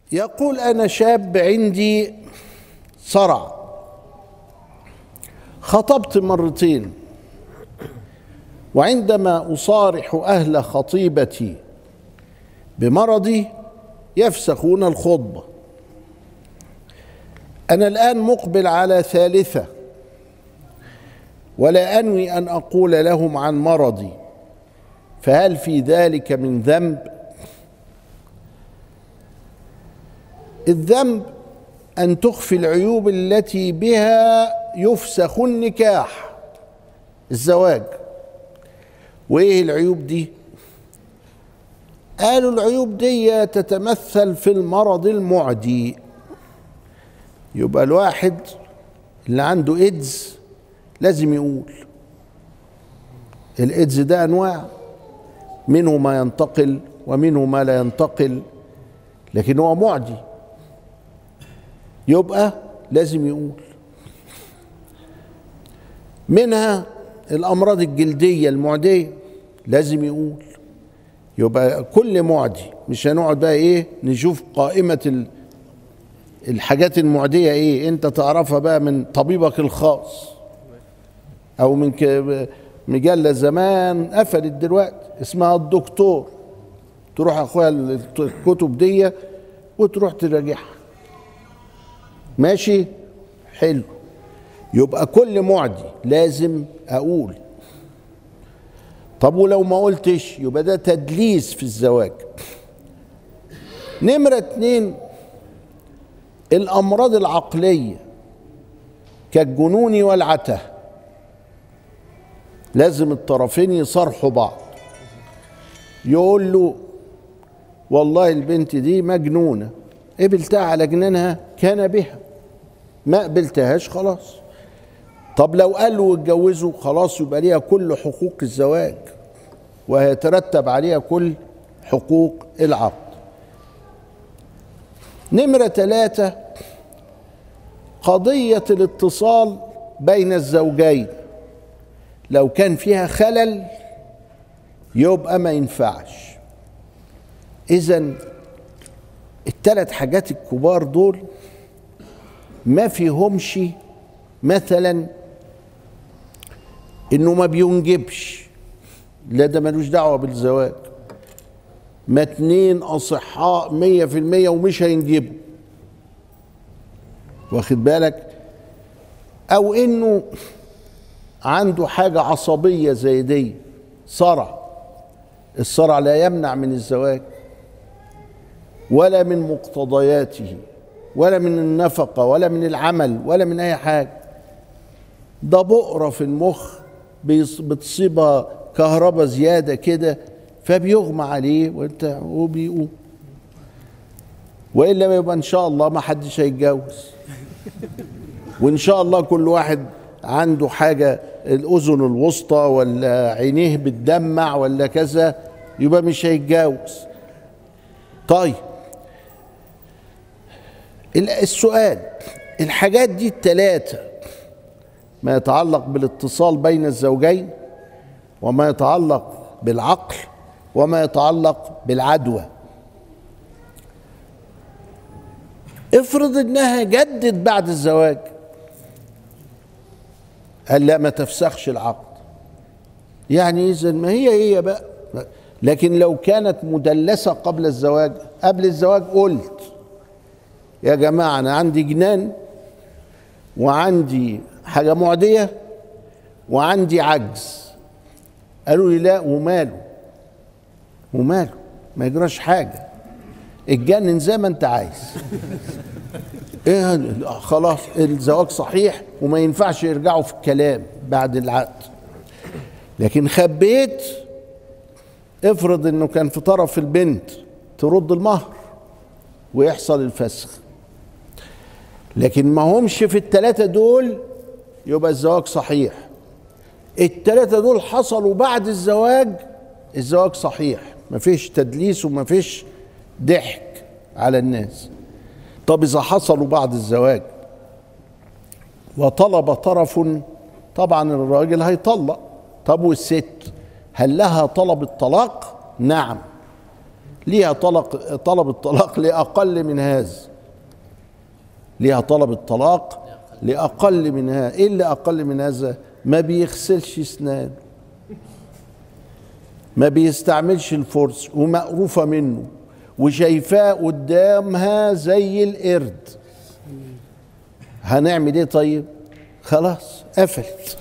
يقول انا شاب عندي صرع خطبت مرتين وعندما اصارح اهل خطيبتي بمرضي يفسخون الخطبه انا الان مقبل على ثالثه ولا انوي ان اقول لهم عن مرضي فهل في ذلك من ذنب الذنب ان تخفي العيوب التي بها يفسخ النكاح الزواج وايه العيوب دي قالوا العيوب دي تتمثل في المرض المعدي يبقى الواحد اللي عنده ايدز لازم يقول الايدز ده انواع منه ما ينتقل ومنه ما لا ينتقل لكن هو معدي يبقى لازم يقول منها الامراض الجلديه المعديه لازم يقول يبقى كل معدي مش هنقعد بقى ايه نشوف قائمه ال الحاجات المعديه ايه انت تعرفها بقى من طبيبك الخاص او من مجله زمان قفلت دلوقتي اسمها الدكتور تروح اخويا الكتب دي وتروح تراجعها ماشي حلو يبقى كل معدي لازم اقول طب ولو ما قلتش يبقى ده تدليس في الزواج نمرة اتنين الأمراض العقلية كالجنون والعته لازم الطرفين يصارحوا بعض يقول له والله البنت دي مجنونة قبلتها على جنانها كان بها ما قبلتهاش خلاص طب لو قالوا واتجوزوا خلاص يبقى ليها كل حقوق الزواج وهيترتب عليها كل حقوق العقد نمرة ثلاثة قضية الاتصال بين الزوجين لو كان فيها خلل يبقى ما ينفعش اذا الثلاث حاجات الكبار دول ما فيهمش مثلا انه ما بينجبش لا ده ملوش دعوه بالزواج ما اتنين اصحاء مية في المية ومش هينجبوا واخد بالك او انه عنده حاجة عصبية زي دي صرع الصرع لا يمنع من الزواج ولا من مقتضياته ولا من النفقة ولا من العمل ولا من أي حاجة ده بؤرة في المخ بتصيبها كهرباء زيادة كده فبيغمى عليه وانت وبيقوم والا يبقى ان شاء الله ما حدش هيتجوز وان شاء الله كل واحد عنده حاجة الأذن الوسطى ولا عينيه بتدمع ولا كذا يبقى مش هيتجوز طيب السؤال الحاجات دي الثلاثة ما يتعلق بالاتصال بين الزوجين وما يتعلق بالعقل وما يتعلق بالعدوى افرض انها جدت بعد الزواج قال لا ما تفسخش العقد يعني اذا ما هي هي بقى لكن لو كانت مدلسه قبل الزواج قبل الزواج قلت يا جماعه انا عندي جنان وعندي حاجه معديه وعندي عجز قالوا لي لا وماله وماله ما يجراش حاجه اتجنن زي ما انت عايز ايه خلاص الزواج صحيح وما ينفعش يرجعوا في الكلام بعد العقد لكن خبيت افرض انه كان في طرف البنت ترد المهر ويحصل الفسخ لكن ما همش في الثلاثة دول يبقى الزواج صحيح الثلاثة دول حصلوا بعد الزواج الزواج صحيح ما فيش تدليس وما فيش ضحك على الناس طب إذا حصلوا بعد الزواج وطلب طرف طبعا الراجل هيطلق طب والست هل لها طلب الطلاق نعم ليها طلق طلب الطلاق لاقل من هذا ليها طلب الطلاق لاقل من هذا ايه اللي اقل من هذا ما بيغسلش اسنانه ما بيستعملش الفرس ومقروفه منه وشايفاه قدامها زي القرد هنعمل ايه طيب خلاص قفلت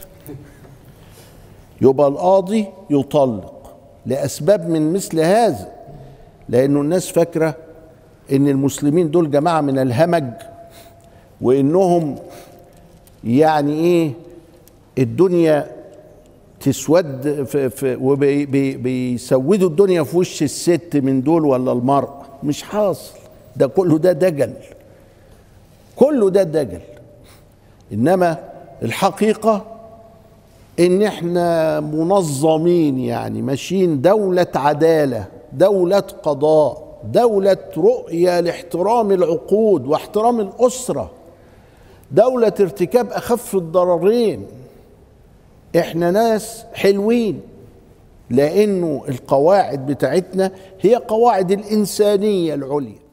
يبقى القاضي يطلق لاسباب من مثل هذا لانه الناس فاكره ان المسلمين دول جماعه من الهمج وانهم يعني ايه الدنيا تسود في في وبيسودوا الدنيا في وش الست من دول ولا المرأة مش حاصل ده كله ده دجل كله ده دجل انما الحقيقه ان احنا منظمين يعني ماشيين دوله عداله دوله قضاء دوله رؤيه لاحترام العقود واحترام الاسره دوله ارتكاب اخف الضررين احنا ناس حلوين لانه القواعد بتاعتنا هي قواعد الانسانيه العليا